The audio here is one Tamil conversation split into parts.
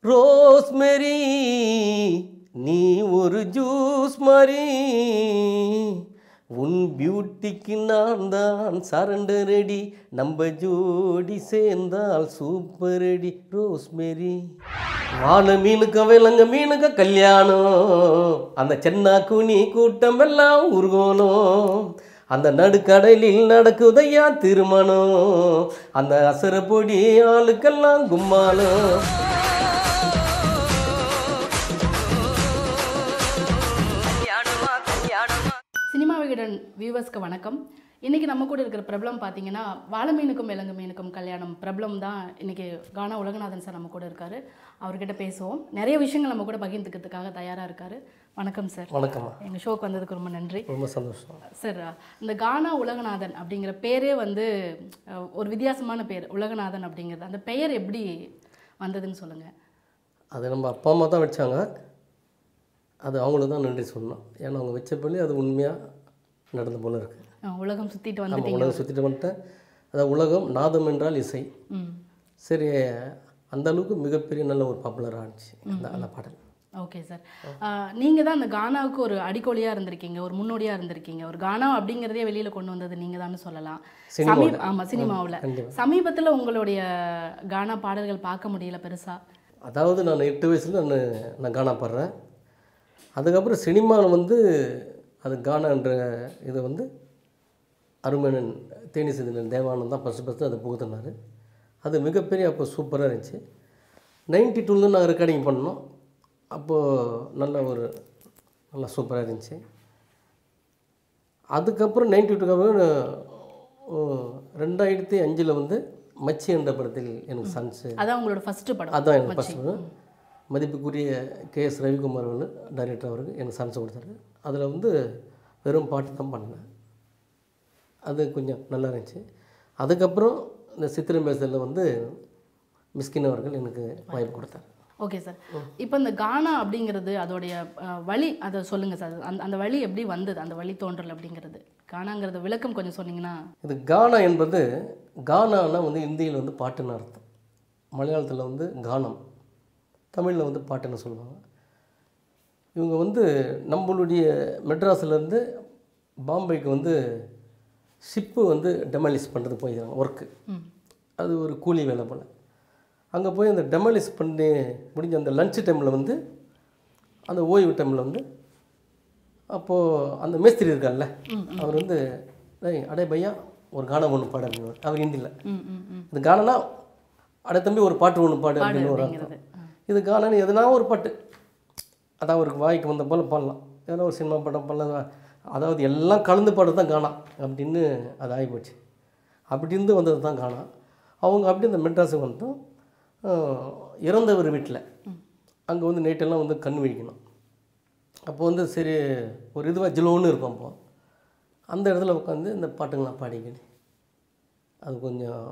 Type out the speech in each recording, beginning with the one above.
ரோஸ்மெரி நீ ஒரு ஜூஸ் மாதிரி உன் பியூட்டிக்கு நான் தான் சரண்டர் ரெடி நம்ம ஜோடி சேர்ந்தால் சூப்பர் ரெடி ரோஸ்மெரி வாழ மீனுக்க விலங்க மீனுக்க கல்யாணம் அந்த சென்னா குனி கூட்டம் எல்லாம் உருகோணும் அந்த நடுக்கடலில் நடக்குதையா திருமணம் அந்த அசர பொடி ஆளுக்கெல்லாம் கும்மாலம் சினிமா விகடன் வியூவர்ஸ்க்கு வணக்கம் இன்னைக்கு நம்ம கூட இருக்கிற பிரபலம் பார்த்தீங்கன்னா வாழை மீனுக்கும் விலங்கு மீனுக்கும் கல்யாணம் பிரபலம் தான் இன்னைக்கு கானா உலகநாதன் சார் நம்ம கூட இருக்காரு அவர்கிட்ட பேசுவோம் நிறைய விஷயங்கள் நம்ம கூட பகிர்ந்துக்கிறதுக்காக தயாராக இருக்காரு வணக்கம் சார் வணக்கம்மா எங்கள் ஷோக்கு வந்ததுக்கு ரொம்ப நன்றி ரொம்ப சந்தோஷம் சார் இந்த கானா உலகநாதன் அப்படிங்கிற பேரே வந்து அஹ், ஒரு வித்தியாசமான பேர் உலகநாதன் அப்படிங்கிறது அந்த பெயர் எப்படி வந்ததுன்னு சொல்லுங்கள் அது நம்ம அப்பா அம்மா தான் வச்சாங்க அது அவங்களுக்கு தான் நன்றி சொல்லணும் ஏன்னா அவங்க வச்ச பள்ளி அது உண்மையாக நடந்த போல இருக்குது உலகம் சுற்றிட்டு நம்ம வந்துட்டீங்க உலகம் சுற்றிட்டு வந்துட்டேன் அதாவது உலகம் நாதம் என்றால் இசை ம் சரி அந்த அளவுக்கு மிகப்பெரிய நல்ல ஒரு பாப்புலர் ஆச்சு அந்த அந்த பாடல் ஓகே சார் நீங்கள் தான் அந்த கானாவுக்கு ஒரு அடிக்கோலியாக இருந்திருக்கீங்க ஒரு முன்னோடியாக இருந்திருக்கீங்க ஒரு கானா அப்படிங்கிறதே வெளியில் கொண்டு வந்தது நீங்கள் தான் சொல்லலாம் சினிமாவுல. சமீப ஆமாம் சினிமாவில் கண்டிப்பா. சமீபத்தில் உங்களுடைய கானா பாடல்கள் பார்க்க முடியல பெருசா அதாவது நான் எட்டு வயசில் நான் நான் கானா பாடுறேன் அதுக்கப்புறம் சினிமாவில் வந்து அது கானான்ற இதை வந்து அருமேனன் தேனி சிதனன் தேவானந்த் தான் ஃபஸ்ட்டு ஃபஸ்ட்டு அதை புகுத்தினார் அது மிகப்பெரிய அப்போ சூப்பராக இருந்துச்சு நைன்டி டூவில் நாங்கள் ரெக்கார்டிங் பண்ணோம் அப்போது நல்ல ஒரு நல்லா சூப்பராக இருந்துச்சு அதுக்கப்புறம் நைன்டி டூக்கு அப்புறம் ஓ, ரெண்டாயிரத்தி அஞ்சில் வந்து மச்சி என்ற படத்தில் எனக்கு சான்ஸு அதான் உங்களோட ஃபர்ஸ்ட் படம் அதான் எனக்கு ஃபஸ்ட்டு மதிப்புக்குரிய கே எஸ் ரவிக்குமார் அவர்கள் டைரக்டர் அவருக்கு எனக்கு சான்ஸ் கொடுத்தாரு அதில் வந்து வெறும் பாட்டு தான் பண்ணேன் அது கொஞ்சம் நல்லா இருந்துச்சு அதுக்கப்புறம் இந்த சித்திரம் பேசலில் வந்து மிஸ்கின் அவர்கள் எனக்கு வாய்ப்பு கொடுத்தாரு ஓகே சார் இப்போ இந்த கானா அப்படிங்கிறது அதோடைய அஹ், வழி அதை சொல்லுங்கள் சார் அந்த அந்த வழி எப்படி வந்தது அந்த வழி தோன்றல் அப்படிங்கிறது கானாங்கிறது விளக்கம் கொஞ்சம் சொன்னீங்கன்னா இது கானா என்பது கானானா வந்து இந்தியில் வந்து பாட்டுன்னு அர்த்தம் மலையாளத்தில் வந்து கானம் தமிழில் வந்து பாட்டுன்னு சொல்லுவாங்க இவங்க வந்து நம்மளுடைய மெட்ராஸ்லேருந்து பாம்பேக்கு வந்து ஷிப்பு வந்து டெமாலிஷ் பண்ணுறது போயிருக்காங்க ஒர்க்கு ம் அது ஒரு கூலி வேலை போல் அங்கே போய் அந்த டெமாலிஷ் பண்ணி முடிஞ்ச அந்த லஞ்ச் டைமில் வந்து அந்த ஓய்வு டைமில் வந்து அப்போது அந்த மேஸ்திரி இருக்கார்ல அவர் வந்து டேய் அடே பையா ஒரு கானம் ஒன்று பாடு அப்படின்னு அவர் ஹிந்தியில் ம் ம் ம் இந்த கானனா அடே தம்பி ஒரு பாட்டு ஒன்று பாடு அப்படின்னு ஒரு அப்படிங்கிறது அர்த்தம் இது கானன்னு எதுனா ஒரு பாட்டு அதான் அவருக்கு வாய்க்கு வந்த போல் பாடலாம் எதனா ஒரு சினிமா படம் பாடலாம் அதாவது எல்லாம் கலந்து பாடுறது தான் காணா அப்படின்னு அது ஆகிப்போச்சு அப்படி இருந்து வந்தது தான் காணா அவங்க அப்படி இந்த மெட்ராஸுக்கு வந்தோம் ஆஹ், இறந்தவர் வீட்டில் அங்கே வந்து நைட்டெல்லாம் வந்து கண் விழிக்கணும் அப்போ வந்து சரி ஒரு இதுவாக ஜிலோன்னு இருக்கும் அப்போ அந்த இடத்துல உட்காந்து இந்த பாட்டுங்களாம் பாடிக்கிட்டு அது கொஞ்சம்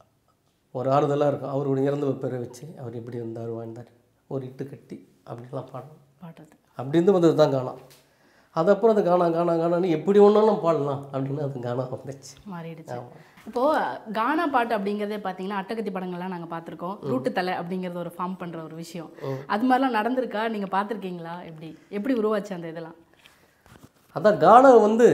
ஒரு ஆறுதலாக இருக்கும் அவருடைய இறந்த பேரை வச்சு அவர் எப்படி இருந்தார் வாழ்ந்தார் ஒரு இட்டு கட்டி அப்படிலாம் பாடணும் பாடுறது அப்படி இருந்து வந்தது தான் காணாம் அது அப்புறம் அது காணா காணா காணான்னு எப்படி ஒன்றாலும் பாடலாம் அப்படின்னு அது காணா வந்துச்சு மாறிடுச்சு இப்போ கானா பாட்டு அப்படிங்கிறதே பார்த்தீங்கன்னா அட்டகத்தி படங்கள்லாம் நாங்கள் பார்த்துருக்கோம் ரூட்டு தலை அப்படிங்கிறது ஒரு ஃபார்ம் பண்ணுற ஒரு விஷயம் அது மாதிரிலாம் நடந்திருக்கா நீங்கள் பார்த்துருக்கீங்களா எப்படி எப்படி உருவாச்சு அந்த இதெல்லாம் அதான் கானா வந்து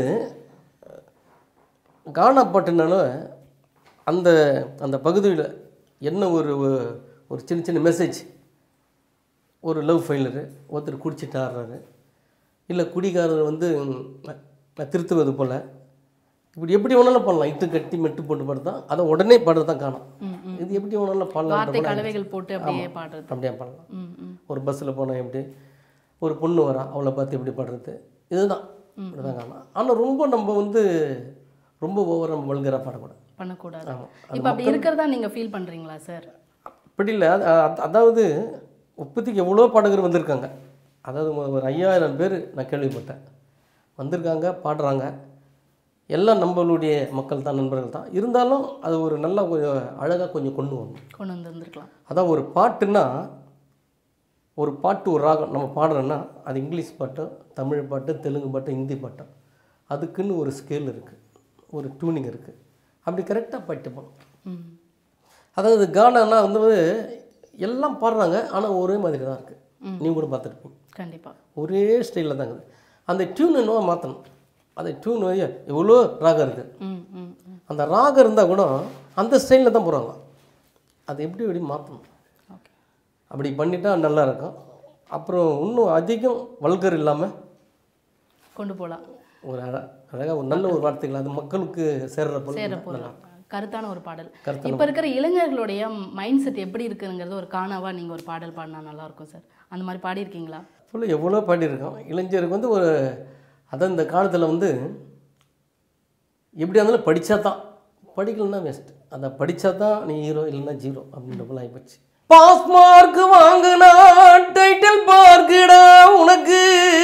கானா பாட்டுனால அந்த அந்த பகுதியில் என்ன ஒரு ஒரு சின்ன சின்ன மெசேஜ் ஒரு லவ் ஃபெயிலரு ஒருத்தர் குடிச்சிட்டு ஆடுறாரு இல்லை குடிகாரர் வந்து ம், நான் திருத்துவது போல் இப்படி எப்படி வேணாலும் பண்ணலாம் இட்டு கட்டி மெட்டு போட்டு பாடுதான் அதை உடனே பாடுறது தான் காணும் இது எப்படி வேணாலும் பாடலாம் வார்த்தை கலவைகள் போட்டு அப்படியே பாடுறது அப்படியே பாடலாம் ம் ம் ஒரு பஸ்ஸில் போனால் எப்படி ஒரு பொண்ணு வரா அவளை பார்த்து எப்படி பாடுறது இதுதான் இப்படிதான் காரணம் ஆனால் ரொம்ப நம்ம வந்து ரொம்ப ஓவராக நம்ம வல்கராக பாடக்கூடாது பண்ணக்கூடாது ஆமாம் இப்போ அப்படி இருக்கிறதா நீங்கள் ஃபீல் பண்ணுறீங்களா சார் அப்படி இல்லை அது- அது- அதாவது உற்பத்திக்கு எவ்வளோ பாடகர் வந்திருக்காங்க அதாவது ஒரு- ஒரு ஐயாயிரம் பேர் நான் கேள்விப்பட்டேன் வந்திருக்காங்க பாடுறாங்க எல்லாம் நம்மளுடைய மக்கள் தான் நண்பர்கள் தான் இருந்தாலும் அது ஒரு நல்ல கொஞ்சம் அழகாக கொஞ்சம் கொண்டு வரணும் கொண்டு வந்து வந்திருக்கலாம் அதான் ஒரு பாட்டுன்னா ஒரு பாட்டு ஒரு ராகம் நம்ம பாடுறோன்னா அது இங்கிலீஷ் பாட்டு தமிழ் பாட்டு தெலுங்கு பாட்டு ஹிந்தி பாட்டு அதுக்குன்னு ஒரு ஸ்கேல் இருக்குது ஒரு டியூனிங் இருக்குது அப்படி கரெக்டாக பாட்டு போகணும் ம் அதாவது கானானா வந்து எல்லாம் பாடுறாங்க ஆனால் ஒரே மாதிரி தான் இருக்குது நீ கூட பார்த்துருப்பீங்க கண்டிப்பாக ஒரே ஸ்டைலில் தான் இருக்குது அந்த டியூன் என்னவோ மாற்றணும் அந்த டியூன் வந்து எவ்வளோ ராகம் இருக்குது ம் ம் ம் அந்த ராகம் இருந்தால் கூட அந்த ஸ்டைலில் தான் போகிறாங்க அதை எப்படி எப்படி மாற்றணும் ஓகே அப்படி பண்ணிட்டா நல்லா இருக்கும் அப்புறம் இன்னும் அதிகம் வல்கர் இல்லாமல் கொண்டு போகலாம் ஒரு அழ அழகாக ஒரு நல்ல ஒரு வார்த்தைகள் அது மக்களுக்கு சேர்ற போல சேர போகலாம் கருத்தான ஒரு பாடல் கருத்தான இப்போ இருக்கிற இளைஞர்களுடைய மைண்ட் செட் எப்படி இருக்குங்கிறது ஒரு காணாவா நீங்கள் ஒரு பாடல் பாடினா நல்லா இருக்கும் சார் அந்த மாதிரி பாடியிருக்கீங்களா ஃபுல்லாக எவ்வளோ பாடியிருக்கோம் இளைஞருக்கு வந்து ஒரு அதான் இந்த காலத்தில் வந்து எப்படியா இருந்தாலும் படித்தா தான் படிக்கலன்னா வேஸ்ட் அதை படித்தா தான் நீ ஹீரோ இல்லைன்னா ஜீரோ அப்படின்ற போல ஆகிப்போச்சு பாஸ் மார்க் வாங்கினா டைட்டில் பார்க்குடா உனக்கு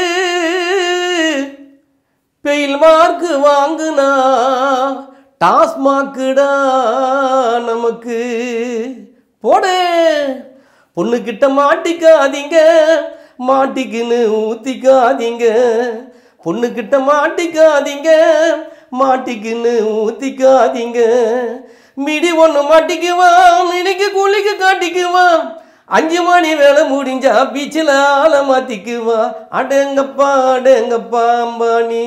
பெயில் மார்க் வாங்குனா டாஸ் மார்க்குடா நமக்கு போடு பொண்ணுக்கிட்ட மாட்டிக்காதீங்க மாட்டிக்கின்னு ஊத்திக்காதீங்க பொண்ணுக்கிட்ட மாட்டிக்காதீங்க மாட்டிக்கின்னு ஊத்திக்காதீங்க மிடி ஒன்று மாட்டிக்குவான் மிடிக்கு கூலிக்கு காட்டிக்குவான் அஞ்சு மணி வேலை முடிஞ்சா பீச்சில் ஆளை மாற்றிக்குவா அடேங்கப்பா அடேங்கப்பா அம்பானி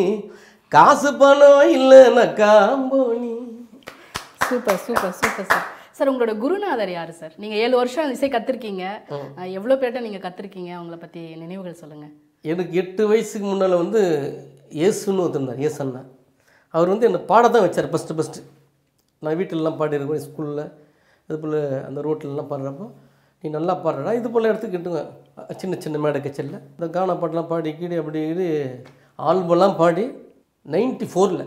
காசு பணம் இல்லைன்னா காம்போனி super super super sir sir உங்களோட குருநாதர் யார் சார் நீங்கள் ஏழு வருஷம் இசை கற்றுருக்கீங்க எவ்வளோ பேர்ட்ட நீங்கள் கற்றுருக்கீங்க அவங்கள பற்றி நினைவுகள் சொல்லுங்கள் எனக்கு எட்டு வயசுக்கு முன்னால் வந்து இயேசுன்னு ஒருத்தர் இயேசு அண்ணா அவர் வந்து என்னை பாடத்தான் வச்சார் ஃபஸ்ட்டு ஃபஸ்ட்டு நான் வீட்டிலலாம் பாடியிருக்கேன் ஸ்கூலில் இது போல் அந்த ரோட்டிலலாம் பாடுறப்போ நீ நல்லா பாடுறடா இது போல் எடுத்துக்கிட்டுங்க சின்ன சின்ன மேடை கச்சேரியில் இந்த கானா பாட்டெலாம் பாடி கீடி அப்படி இது ஆல்பம்லாம் பாடி நைன்ட்டி ஃபோரில்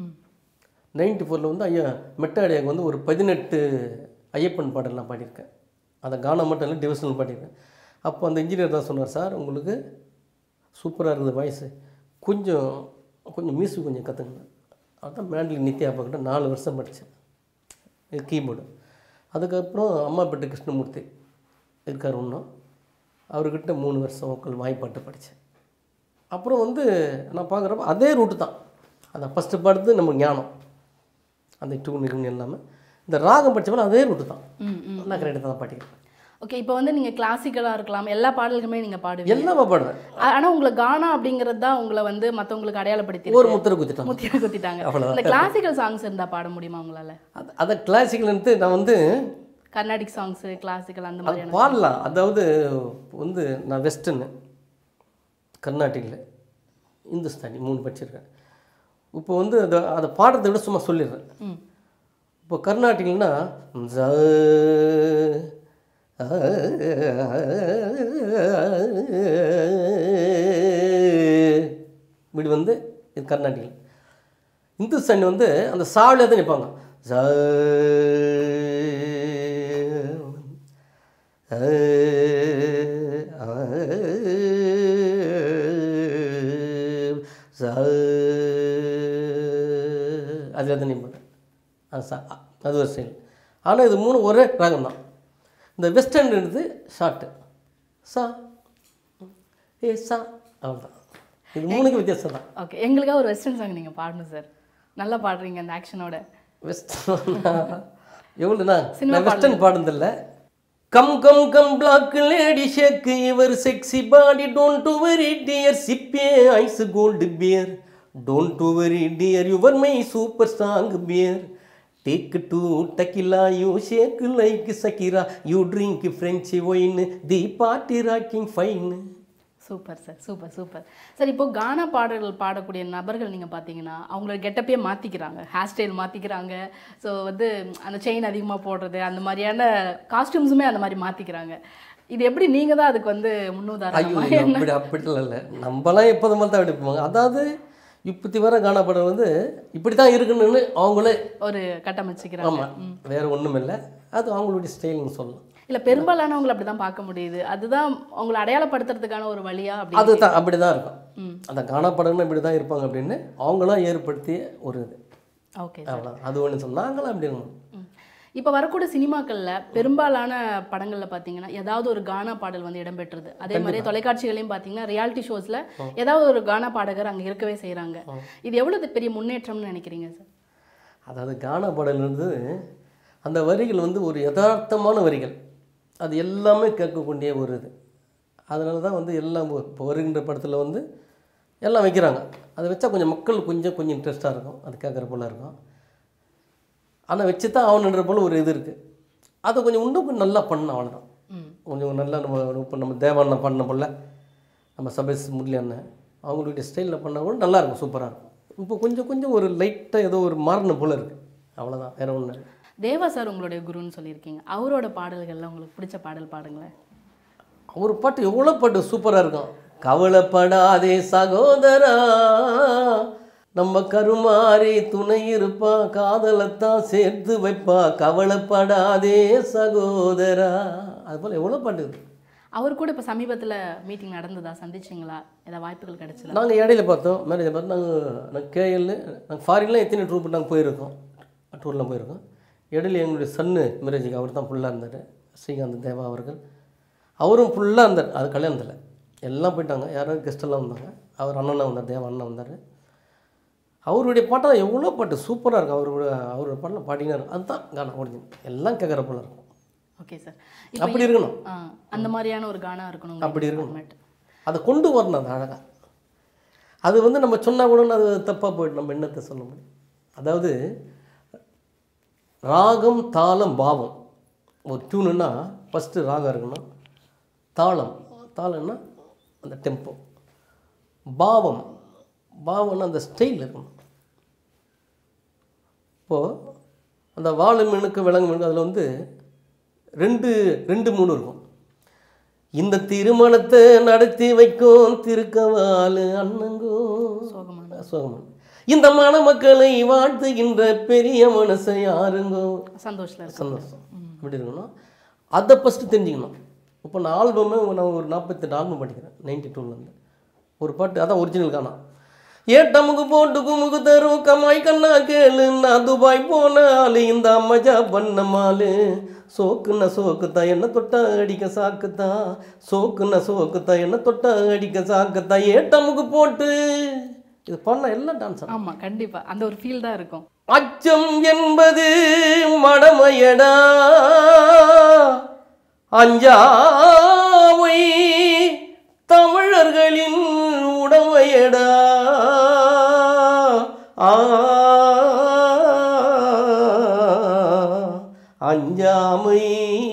நைன்ட்டி ஃபோரில் வந்து ஐயா மெட்டாடியாக்கு வந்து ஒரு பதினெட்டு ஐயப்பன் பாடல்லாம் பாடியிருக்கேன் அதை கானா மட்டும் இல்லை டிவிஷனல் பாடியிருக்கேன் அப்போ அந்த இன்ஜினியர் தான் சொன்னார் சார் உங்களுக்கு சூப்பராக இருக்குது வாய்ஸு கொஞ்சம் கொஞ்சம் மியூசிக் கொஞ்சம் கற்றுக்கணும் அதான் மேண்டலி நித்யா கிட்ட நாலு வருஷம் படித்தேன் இது கீபோர்டு அதுக்கப்புறம் அம்மாப்பேட்டை கிருஷ்ணமூர்த்தி இருக்கார் இன்னும் அவர்கிட்ட மூணு வருஷம் உங்கள் வாய்ப்பாட்டு படித்தேன் அப்புறம் வந்து நான் பார்க்குறப்ப அதே ரூட்டு தான் அந்த ஃபஸ்ட்டு பாடுறது நம்ம ஞானம் அந்த டியூன் இருன்னு இல்லாமல் இந்த ராகம் படித்தப்போ அதே ரூட்டு தான் ம் ம் நான் கரெக்டாக தான் பாடிக்கிறேன் ஓகே இப்போ வந்து நீங்கள் கிளாசிக்கலாக இருக்கலாம் எல்லா பாடல்களுமே நீங்கள் பாடுவீங்க எல்லாமே பாடுறேன் ஆனால் உங்களை கானா அப்படிங்கிறது தான் உங்களை வந்து மற்றவங்களுக்கு அடையாளப்படுத்தி ஒரு முத்திரை குத்திட்டான் முத்தியா குத்திட்டாங்க அவ்வளவுதான். இந்த கிளாசிக்கல் சாங்ஸ் இருந்தால் பாட முடியுமா உங்களால் அது அதை கிளாசிக்கல்ன்ட்டு நான் வந்து கர்நாடிக் சாங்ஸு கிளாசிக்கல் அந்த அது மாதிரியான பாடலாம் அதாவது வந்து நான் வெஸ்டர்னு கர்நாடிக்கில் இந்துஸ்தானி மூணு படிச்சிருக்கேன் இப்போ வந்து அதை அதை பாடுறதை விட சும்மா சொல்லிடுறேன் ம் இப்போ கர்நாடிக்னா ஜ இப்படி வந்து இது கர்நாடிக் இந்துஸ்தானி வந்து அந்த சாவிலே தான் நிற்பாங்க ஜ அதில் தான் நிற்பாங்க அது சா அது ஒரு ஸ்டைல் ஆனால் இது மூணு ஒரே ராகம் தான் இந்த வெஸ்டர்ன் எடுத்து ஷார்ட்டு சா ஏ சா அவ்வளோதான் இது மூணுக்கு வித்தியாசம் தான் ஓகே எங்களுக்காக ஒரு வெஸ்டர்ன் சாங் நீங்கள் பாடணும் சார் நல்லா பாடுறீங்க அந்த ஆக்ஷனோட வெஸ்டர்ன் எவ்வளோண்ணா சினிமா நான் வெஸ்டர்ன் பாடுனதில்ல come come come black lady shake இவர் sexy body don't to very dear sip ice cold beer don't to very dear your my super strong beer take to tequila you shake like Shakira you drink French wine the party rocking fine super sir super super sir இப்போ கானா பாடல்கள் பாடக்கூடிய நபர்கள் நீங்கள் பார்த்தீங்கன்னா அவங்களோட கெட்டப்பே மாற்றிக்கிறாங்க ஹேர் ஸ்டைல் மாற்றிக்கிறாங்க ஸோ வந்து அந்த செயின் அதிகமாக போடுறது அந்த மாதிரியான காஸ்டியூம்ஸுமே அந்த மாதிரி மாற்றிக்கிறாங்க இது எப்படி நீங்கள் தான் அதுக்கு வந்து ஐயோ முன்னுதாரணமா ஐயோ, அப்படி அப்படிலாம் இல்லை நம்மலாம் எப்போது மாதிரி தான் எடுப்பாங்க அதாவது இப்பத்தி வர காணப்படம் வந்து இப்படி தான் இருக்குன்னு அவங்களே ஒரு கட்டமைச்சுக்கிறாங்க ஆமாம் வேற ஒன்றும் இல்லை அது அவங்களுடைய ஸ்டைல்னு சொல்லலாம் இல்லை பெரும்பாலானவங்களை அப்படி தான் பார்க்க முடியுது அதுதான் அவங்களை அடையாளப்படுத்துறதுக்கான ஒரு வழியா அப்படி அதுதான் அப்படி தான் இருக்கும் ம். அந்த காணப்படம்னு இப்படி தான் இருப்பாங்க அப்படின்னு அவங்களாம் ஏற்படுத்திய ஒரு இது ஓகே அவ்வளோ அது ஒன்று சொன்னால் நாங்களாம் அப்படி இருக்கணும் இப்போ வரக்கூடிய சினிமாக்களில் பெரும்பாலான படங்களில் பார்த்தீங்கன்னா ஏதாவது ஒரு கானா பாடல் வந்து இடம்பெற்றுது அதே மாதிரி தொலைக்காட்சிகளையும் பார்த்தீங்கன்னா ரியாலிட்டி ஷோஸில் ஏதாவது ஒரு கானா பாடகர் அங்கே இருக்கவே செய்கிறாங்க இது எவ்வளவு பெரிய முன்னேற்றம்னு நினைக்கிறீங்க சார் அதாவது கானா பாடல் வந்து அந்த வரிகள் வந்து ஒரு யதார்த்தமான வரிகள் அது எல்லாமே கேட்கக்கூடிய ஒரு இது அதனால தான் வந்து எல்லாம் இப்போ வருகின்ற படத்தில் வந்து எல்லாம் வைக்கிறாங்க அதை வச்சா கொஞ்சம் மக்கள் கொஞ்சம் கொஞ்சம் இன்ட்ரெஸ்ட்டாக இருக்கும் அது கேட்குற போல இருக்கும் ஆனால் வச்சு தான் ஆகணுன்ற போல ஒரு இது இருக்குது அதை கொஞ்சம் இன்னும் கொஞ்சம் நல்லா பண்ணணும் அவ்வளோதான் ம் கொஞ்சம் நல்லா நம்ம இப்போ நம்ம தேவாண்ணன் பண்ண போல நம்ம சபேஸ் முரளி அண்ணன் அவங்களுடைய ஸ்டைலில் பண்ணால் கூட நல்லா இருக்கும் சூப்பராக இருக்கும் இப்போ கொஞ்சம் கொஞ்சம் ஒரு லைட்டாக ஏதோ ஒரு மாறின போல இருக்குது அவ்வளோதான் வேற ஒன்று தேவா சார் உங்களுடைய குருன்னு சொல்லியிருக்கீங்க அவரோட பாடல்கள்ல உங்களுக்கு பிடிச்ச பாடல் பாடுங்களேன் அவர் பாட்டு எவ்வளோ பாட்டு சூப்பராக இருக்கும் கவலைப்படாதே சகோதரா நம்ம கருமாறி துணை இருப்பா காதலைத்தான் சேர்த்து வைப்பா கவலைப்படாதே சகோதரா அது போல் எவ்வளோ பாட்டு இருக்கு அவர் கூட இப்போ சமீபத்தில் மீட்டிங் நடந்ததா சந்திச்சிங்களா ஏதாவது வாய்ப்புகள் கிடைச்சதா நாங்கள் இடையில பார்த்தோம் மேரேஜை பார்த்து நாங்கள் நாங்கள் கேஎல் நாங்கள் ஃபாரின்லாம் எத்தனை ட்ரூப் நாங்கள் போயிருக்கோம் டூர்லாம் போயிருக்கோம் இடையில எங்களுடைய சன்னு மேரேஜுக்கு அவர் தான் ஃபுல்லாக இருந்தார் ஸ்ரீகாந்த் தேவா அவர்கள் அவரும் ஃபுல்லாக இருந்தார் அது கல்யாணத்தில் எல்லாம் போயிட்டாங்க யாராவது கெஸ்ட் எல்லாம் வந்தாங்க அவர் அண்ணனா வந்தார் தேவா அண்ணன் வந்தார் அவருடைய பாட்டெல்லாம் எவ்வளோ பாட்டு சூப்பராக இருக்கும் அவரோட அவரோட பாட்டெல்லாம் பாடினா இருக்கும் அதுதான் கானம் ஒரிஜினல் எல்லாம் கேட்குற போல இருக்கும் ஓகே சார் அப்படி இருக்கணும் ஆ அந்த மாதிரியான ஒரு கானா இருக்கணும் அப்படி இருக்கணும் அதை கொண்டு வரணும் அது அழகாக அது வந்து நம்ம சொன்னால் கூட அது தப்பாக போயிடும் நம்ம என்னத்தை சொல்ல முடியும் அதாவது ராகம் தாளம் பாவம் ஒரு டியூனுன்னா ஃபஸ்ட்டு ராகம் இருக்கணும் தாளம் தாளம்னா அந்த டெம்போ பாவம் பாவம்னா அந்த ஸ்டைல் இருக்கணும் இப்போது அந்த வாழை மீனுக்கு விலங்கு மீனுக்கு அதில் வந்து ரெண்டு ரெண்டு மூணு இருக்கும் இந்த திருமணத்தை நடத்தி வைக்கும் திருக்கவாலு அண்ணங்கோ சோகமான சோகமன் இந்த மணமக்களை வாழ்த்துகின்ற பெரிய மனசை யாருங்கோ சந்தோஷத்தில் இருக்கு சந்தோஷம் அப்படி இருக்கணும் அதை ஃபஸ்ட்டு தெரிஞ்சுக்கணும் இப்போ நான் ஆல்பமே நான் ஒரு நாற்பத்தெட்டு ஆல்பம் படிக்கிறேன் நைன்டி டூலேருந்து ஒரு பாட்டு அதான் ஒரிஜினல் காணா ஏட்டமுக்கு போட்டு குமுக்கு தரும் கமாய் கண்ணா கேளு நான் துபாய் போன ஆளு இந்த அம்மஜா பண்ண மாலு சோக்குன்னா சோக்குத்தா என்ன தொட்டா அடிக்க சாக்குத்தா சோக்குன்னா சோக்குத்தா என்ன தொட்டா அடிக்க சாக்குத்தா ஏட்டமுக்கு போட்டு இது பண்ண எல்லாம் டான்ஸ் ஆமா கண்டிப்பா அந்த ஒரு ஃபீல் தான் இருக்கும் அச்சம் என்பது மடமையடா அஞ்சாவை தமிழர்களின் உடமையடா ஆ அஞ்சாமை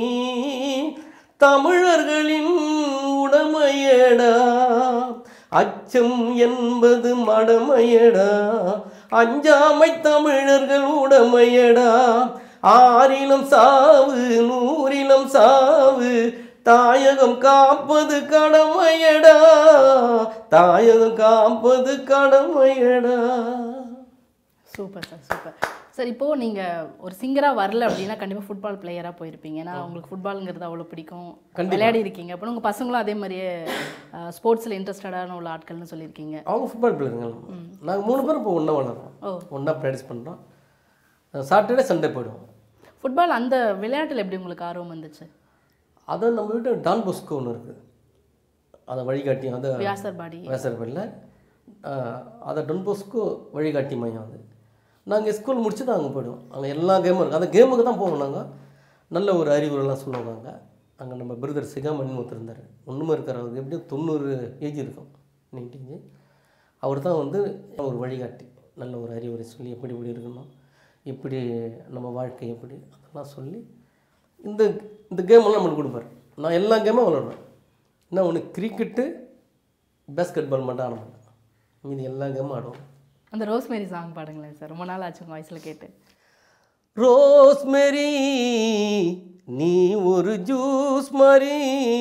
தமிழர்களின் உடமையடா அச்சம் என்பது மடமையடா அஞ்சாமை தமிழர்கள் உடமையடா ஆறிலும் சாவு நூறிலும் சாவு தாயகம் காப்பது கடமையடா தாயகம் காப்பது கடமையடா சூப்பர் சார் சூப்பர் சார் இப்போ நீங்க ஒரு சிங்கரா வரல அப்படின்னா கண்டிப்பா ஃபுட்பால் பிளேயரா போயிருப்பீங்க ஏன்னா உங்களுக்கு ஃபுட்பாலுங்கிறது அவ்வளவு பிடிக்கும் விளையாடி இருக்கீங்க அப்புறம் உங்க பசங்களும் அதே மாதிரியே ஸ்போர்ட்ஸ்ல இன்ட்ரெஸ்டடான உள்ள ஆட்கள்னு சொல்லியிருக்கீங்க அவங்க ஃபுட்பால் பிளேயருங்க நாங்கள் மூணு பேரும் இப்போ ஒன்றா வளர்றோம் ஓ. ஒன்றா ப்ராக்டிஸ் பண்ணுறோம் சாட்டர்டே சண்டே போயிடுவோம் ஃபுட்பால் அந்த விளையாட்டுல எப்படி உங்களுக்கு ஆர்வம் வந்துச்சு அதை நம்ம வீட்டு டான் பொஸ்கோ ஒன்று இருக்குது அதை வழிகாட்டி அதை வியாசர்பாடி வேசர்பேட்டில் அதை டான் பொஸ்கோ வழிகாட்டி மையம் அது நாங்கள் ஸ்கூல் முடிச்சு தான் அங்கே போயிடுவோம் அங்கே எல்லா கேமும் இருக்குது அந்த கேமுக்கு தான் போவோம் நாங்கள் நல்ல ஒரு அறிவுரைலாம் சொல்லுவாங்க அங்கே அங்கே நம்ம பிரதர் சிகாமணின்னு ஒருத்தர் இருந்தார் ஒன்றுமே இருக்கார் அவருக்கு எப்படியும் தொண்ணூறு ஏஜ் இருக்கும் நைன்டீன் அவர் தான் வந்து ஒரு வழிகாட்டி நல்ல ஒரு அறிவுரை சொல்லி எப்படி இப்படி இருக்கணும் இப்படி நம்ம வாழ்க்கை எப்படி அதெல்லாம் சொல்லி இந்த இந்த கேமெல்லாம் நம்மளுக்கு கொடுப்பாரு நான் எல்லா கேமும் விளாடுவேன் என்ன ஒன்று கிரிக்கெட்டு பேஸ்கெட் பால் மட்டும் ஆட மாட்டேன் மீதி எல்லா கேமும் ஆடுவோம் அந்த ரோஸ்மேரி சாங் பாடுங்களேன் சார் ரொம்ப நாள் ஆச்சு உங்க வாய்ஸ்ல கேட்டு ரோஸ்மெரி நீ ஒரு ஜூஸ் மாதிரி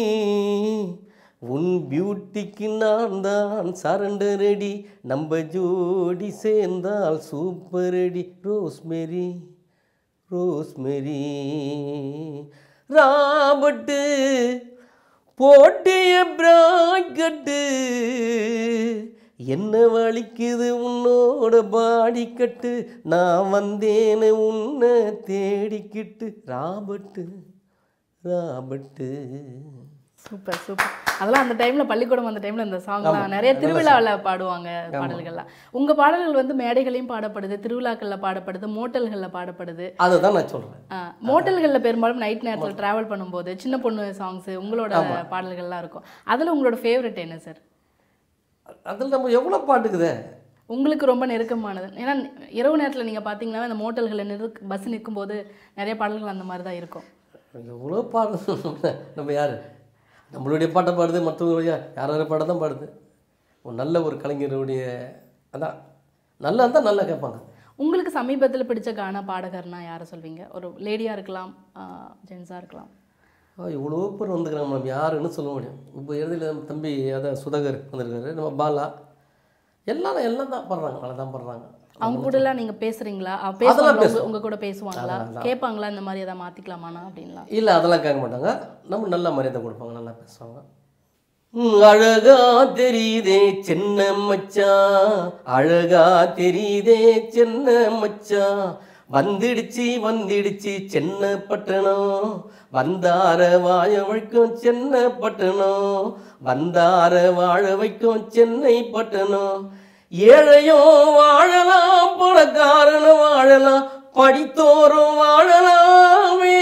உன் பியூட்டிக்கு நான் தான் சரண்டர் ரெடி நம்ம ஜோடி சேர்ந்தால் சூப்பர் ரெடி ரோஸ்மெரி ரோஸ்மெரி ராபட்டு போட்டிய பிராக்கெட்டு என்ன வலிக்குது உன்னோட பாடிக்கட்டு நான் வந்தேன்னு உன்னை தேடிக்கிட்டு ராபட்டு ராபட்டு சூப்பர் சூப்பர் அதெல்லாம் அந்த டைம்ல பள்ளிக்கூடம் அந்த டைம்ல இந்த சாங்லாம் நிறைய திருவிழாவில் பாடுவாங்க பாடல்கள்லாம் உங்க பாடல்கள் வந்து மேடைகளையும் பாடப்படுது திருவிழாக்கள்ல பாடப்படுது மோட்டல்கள்ல பாடப்படுது அதை தான் நான் சொல்கிறேன் ஆ, மோட்டல்கள்ல பெரும்பாலும் நைட் நேரத்துல டிராவல் பண்ணும்போது சின்ன பொண்ணு சாங்ஸ் உங்களோட பாடல்கள்லாம் இருக்கும் அதுல உங்களோட ஃபேவரட் என்ன சார் அதில் நம்ம எவ்வளோ பாட்டுக்குதே உங்களுக்கு ரொம்ப நெருக்கமானது ஏன்னா இரவு நேரத்துல நீங்க பாத்தீங்கன்னா இந்த மோட்டல்களில் நிறு பஸ் நிற்கும்போது நிறைய பாடல்கள் அந்த மாதிரி தான் இருக்கும் எவ்வளோ பாடு நம்ம யார் நம்மளுடைய பாட்டை பாடுது மற்றவங்களுடைய யார் யார் பாட்டை தான் பாடுது ஒரு நல்ல ஒரு கலைஞருடைய அதான் நல்லா இருந்தால் நல்லா கேட்பாங்க உங்களுக்கு சமீபத்துல பிடிச்ச கானா பாடகர்னா யாரை சொல்வீங்க ஒரு லேடியா இருக்கலாம் ஜென்ஸாக இருக்கலாம் ஆ, இவ்வளோ பேர் வந்துக்கிறாங்க நம்ம யாருன்னு சொல்ல முடியும் இப்போ எழுதியில் நம்ம தம்பி அதான் சுதாகர் வந்திருக்காரு நம்ம பாலா எல்லாரும் எல்லாம் தான் பாடுறாங்க நல்லா தான் பாடுறாங்க அவங்க கூட எல்லாம் நீங்க பேசுறீங்களா அவ பேசுவாங்களா உங்க- உங்க கூட பேசுவாங்களா கேட்பாங்களா இந்த மாதிரி எதாவது மாத்திக்கலாமாண்ணா அப்படின்லாம் இல்லை அதெல்லாம் கேட்க மாட்டாங்க நம்ம நல்ல மரியாதை கொடுப்பாங்க நல்லா பேசுவாங்க ம், அழகா தெரியுதே சின்ன மச்சான் அழகா தெரியுதே சின்ன மச்சான் வந்துடுச்சு வந்துடுச்சு சென்ன பட்டணம் வந்தார வாழ வைக்கும் சென்னை பட்டணம் வந்தார வாழ வைக்கும் சென்னை பட்டணம் ஏழையோ வாழலாம் பணக்காரனும் வாழலாம் படித்தோறும் வாழலாமே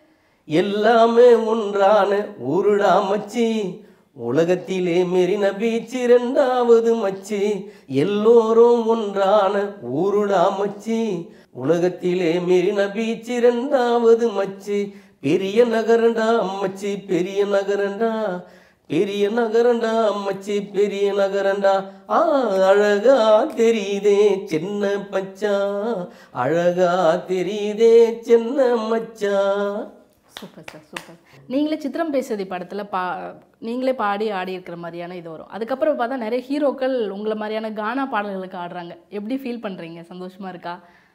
எல்லாமே ஒன்றான ஊருடா மச்சி உலகத்திலே மெரின பீச் இரண்டாவது மச்சி எல்லோரும் ஒன்றான ஊருடா மச்சி உலகத்திலே மெரின பீச் இரண்டாவது மச்சி பெரிய நகரண்டா அம்மச்சி பெரிய நகரண்டா பெரிய நகரண்டா அம்மச்சி பெரிய நகரண்டா ஆ அழகா தெரியுதே சின்ன மச்சான் அழகா தெரியுதே சின்ன மச்சான் சூப்பர் சார் சூப்பர் நீங்களே சித்திரம் பேசுதி படத்துல பா நீங்களே பாடி ஆடி இருக்கிற மாதிரியான இது வரும் அதுக்கப்புறம் பார்த்தா நிறைய ஹீரோக்கள் உங்களை மாதிரியான கானா பாடல்களுக்கு ஆடுறாங்க எப்படி ஃபீல் பண்றீங்க சந்தோஷமா இருக்கா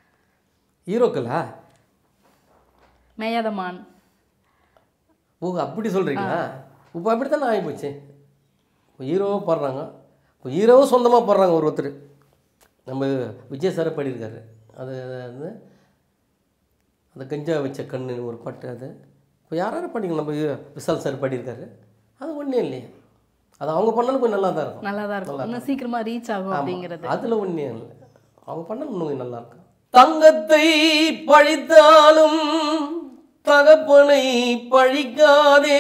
ஹீரோக்களா மேயாதமான் ஓ அப்படி சொல்கிறீங்களா இப்போ அப்படி தானே ஆகிப்போச்சு இப்போ ஹீரோவும் பாடுறாங்க இப்போ ஹீரோவும் சொந்தமாக பாடுறாங்க ஒரு ஒருத்தர் நம்ம விஜய் சாரை பாடியிருக்காரு அது வந்து அந்த கஞ்சா வச்ச கண்ணுன்னு ஒரு பாட்டு அது இப்போ யார் யார் பாடிங்க நம்ம விஷால் சார் பாடியிருக்காரு அது ஒன்றும் இல்லையே அது அவங்க பண்ணாலும் கொஞ்சம் நல்லா தான் இருக்கும் நல்லா தான் இருக்கும் இன்னும் சீக்கிரமா ரீச் ஆகும் அப்படிங்கிறது அதில் ஒன்றே இல்லை அவங்க பண்ணாலும் இன்னும் கொஞ்சம் நல்லா இருக்கும் தங்கத்தை பழித்தாலும் தகப்பனை பழிக்காதே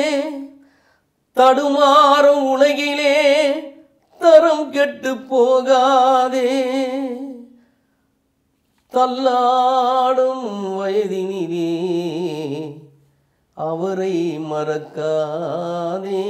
தடுமாறும் உலகிலே தரம் கெட்டு போகாதே தள்ளாடும் வயதினிலே அவரை மறக்காதே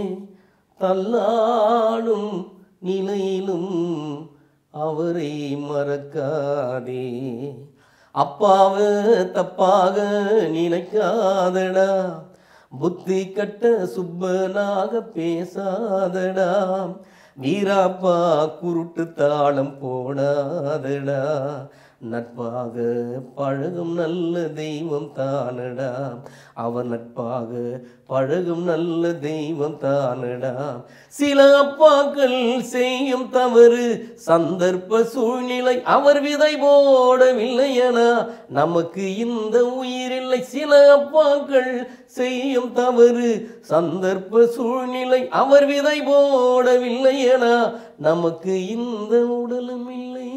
தள்ளாடும் நிலையிலும் அவரை மறக்காதே அப்பாவை தப்பாக நினைக்காதடா புத்தி கட்ட சுப்பனாக பேசாதடா வீராப்பா குருட்டு தாளம் போடாதடா நட்பாக பழகும் நல்ல தெய்வம் தானடா அவன் நட்பாக பழகும் நல்ல தெய்வம் தானடா சில அப்பாக்கள் செய்யும் தவறு சந்தர்ப்ப சூழ்நிலை அவர் விதை போடவில்லையனா நமக்கு இந்த உயிரில்லை சில அப்பாக்கள் செய்யும் தவறு சந்தர்ப்ப சூழ்நிலை அவர் விதை போடவில்லையனா நமக்கு இந்த உடலும் இல்லை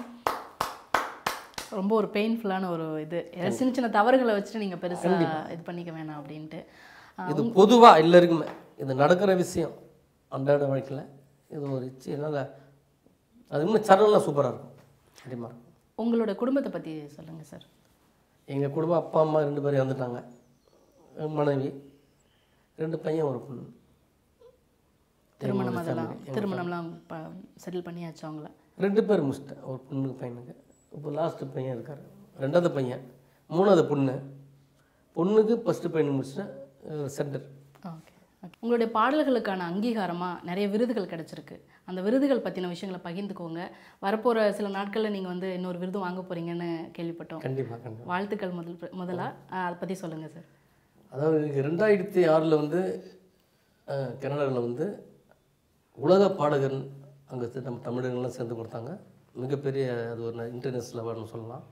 ரொம்ப ஒரு பெயின்ஃபுல்லான ஒரு இது ஏதாவது சின்ன சின்ன தவறுகளை வச்சுட்டு நீங்க பெருசா இது பண்ணிக்க வேணாம் அப்படின்ட்டு ஆ, இது பொதுவாக எல்லாருக்குமே இது நடக்கிற விஷயம் அன்றாட வாழ்க்கையில் இது ஒரு சின்ன அது இன்னும் சரலாம் சூப்பராக இருக்கும் அப்படிமா இருக்கும் உங்களோட குடும்பத்தை பத்தி சொல்லுங்க சார் எங்கள் குடும்பம் அப்பா அம்மா ரெண்டு பேரும் இறந்துட்டாங்க என் மனைவி ரெண்டு பையன் ஒரு பொண்ணு திருமணம் அதெல்லாம் திருமணம்லாம் செட்டில் பண்ணியாச்சு அவங்கள ரெண்டு பேர் முடிச்சிட்டேன் ஒரு பொண்ணுக்கு பையனுக்கு இப்போ லாஸ்ட்டு பையன் இருக்கார் ரெண்டாவது பையன் மூணாவது பொண்ணு பொண்ணுக்கு ஃபஸ்ட்டு பையனுக்கு முடிச்சிட்டேன் சென்டர் ஓகே ஓகே உங்களுடைய பாடல்களுக்கான அங்கீகாரமாக நிறைய விருதுகள் கிடைச்சிருக்கு அந்த விருதுகள் பற்றின விஷயங்களை பகிர்ந்துக்கோங்க வரப்போகிற சில நாட்களில் நீங்கள் வந்து இன்னொரு விருது வாங்க போகிறீங்கன்னு கேள்விப்பட்டோம் கண்டிப்பாக கண்டிப்பாக வாழ்த்துக்கள் முதல் முதலாக அதை பற்றி சொல்லுங்கள் சார் அதாவது ரெண்டாயிரத்தி ஆறில் வந்து கனடாவில் வந்து உலக பாடகர் அங்கே நம்ம தமிழர்கள்லாம் சேர்ந்து கொடுத்தாங்க மிகப்பெரிய அது ஒரு இன்டர்நேஷ்னல் அவார்டுன்னு சொல்லலாம்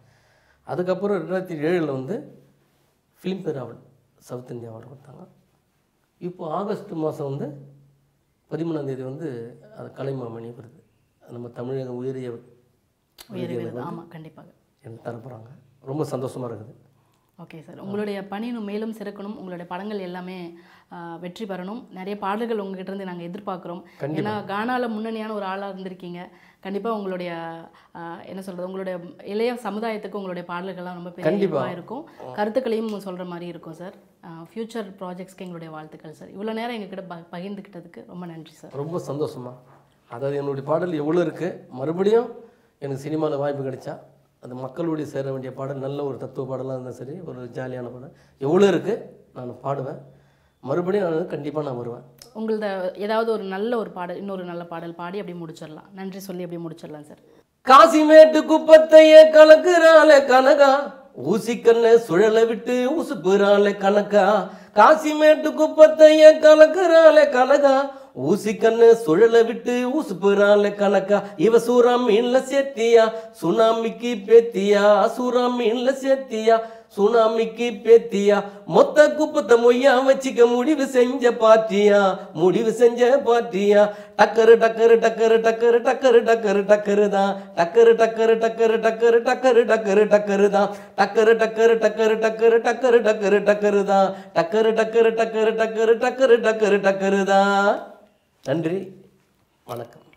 அதுக்கப்புறம் ரெண்டாயிரத்தி ஏழில் வந்து Filmfare award South India award கொடுத்தாங்க இப்போ ஆகஸ்ட் மாதம் வந்து பதிமூணாம் தேதி வந்து அது கலைமாமணி வருது நம்ம தமிழக உயரிய உயர் விருது ஆமாம் கண்டிப்பாக எனக்கு தரப்போகிறாங்க ரொம்ப சந்தோஷமாக இருக்குது ஓகே சார் உங்களுடைய பணி இன்னும் மேலும் சிறக்கணும் உங்களுடைய படங்கள் எல்லாமே ஆ, வெற்றி பெறணும் நிறைய பாடல்கள் உங்ககிட்ட இருந்து நாங்கள் எதிர்பார்க்குறோம் ஏன்னா கானால முன்னணியான ஒரு ஆளாக இருந்திருக்கீங்க கண்டிப்பாக உங்களுடைய ஆ, என்ன சொல்கிறது உங்களுடைய இளைய சமுதாயத்துக்கு உங்களுடைய பாடல்கள்லாம் ரொம்ப பெரிய கண்டிப்பா. help-ஆ இருக்கும் கருத்துக்களையும் சொல்கிற மாதிரி இருக்கும் சார் ஃப்யூச்சர் ப்ராஜெக்ட்ஸ்க்கு எங்களுடைய வாழ்த்துக்கள் சார் இவ்வளோ நேரம் எங்ககிட்ட ப பகிர்ந்துக்கிட்டதுக்கு ரொம்ப நன்றி சார் ரொம்ப சந்தோஷமா அதாவது என்னுடைய பாடல் எவ்வளோ இருக்குது மறுபடியும் எனக்கு சினிமாவில் வாய்ப்பு கிடைச்சா அது மக்களுடைய சேர வேண்டிய பாடல் நல்ல ஒரு தத்துவ பாடலாக இருந்தால் சரி ஒரு ஜாலியான பாடல் எவ்வளோ இருக்குது நான் பாடுவேன் மறுபடியும் நான் கண்டிப்பாக நான் வருவேன் உங்களது ஏதாவது ஒரு நல்ல ஒரு பாடல் இன்னொரு நல்ல பாடல் பாடி அப்படியே முடிச்சிடலாம் நன்றி சொல்லி அப்படியே முடிச்சிடலாம் சார் காசிமேட்டு குப்பத்தையே கலக்குறாளே கனகா ஊசி கண்ணை சுழல விட்டு உசுப்புறாளே கணக்கா காசிமேட்டு குப்பத்தையே கலக்குறாளே கனகா ஊசி கண்ணு சுழல விட்டு உசுப்புறாளே கணக்கா இவ சூறா மீன்ல சேர்த்தியா சுனாமிக்கு பேத்தியா சூறா மீன்ல சேர்த்தியா சுனாமிக்கு பேத்தியா மொத்த குப்பத்தை மொய்யா வச்சுக்க முடிவு செஞ்ச பாத்தியா முடிவு செஞ்ச பாத்தியா டக்கரு டக்கரு டக்கரு டக்கரு டக்கரு டக்கரு டக்கரு தான் டக்கரு டக்கரு டக்கரு டக்கரு டக்கரு டக்கரு டக்கரு தான் டக்கரு டக்கரு டக்கரு டக்கரு டக்கரு டக்கரு டக்கரு தான் டக்கரு டக்கரு டக்கரு டக்கரு டக்கரு டக்கரு டக்கரு தான் நன்றி வணக்கம்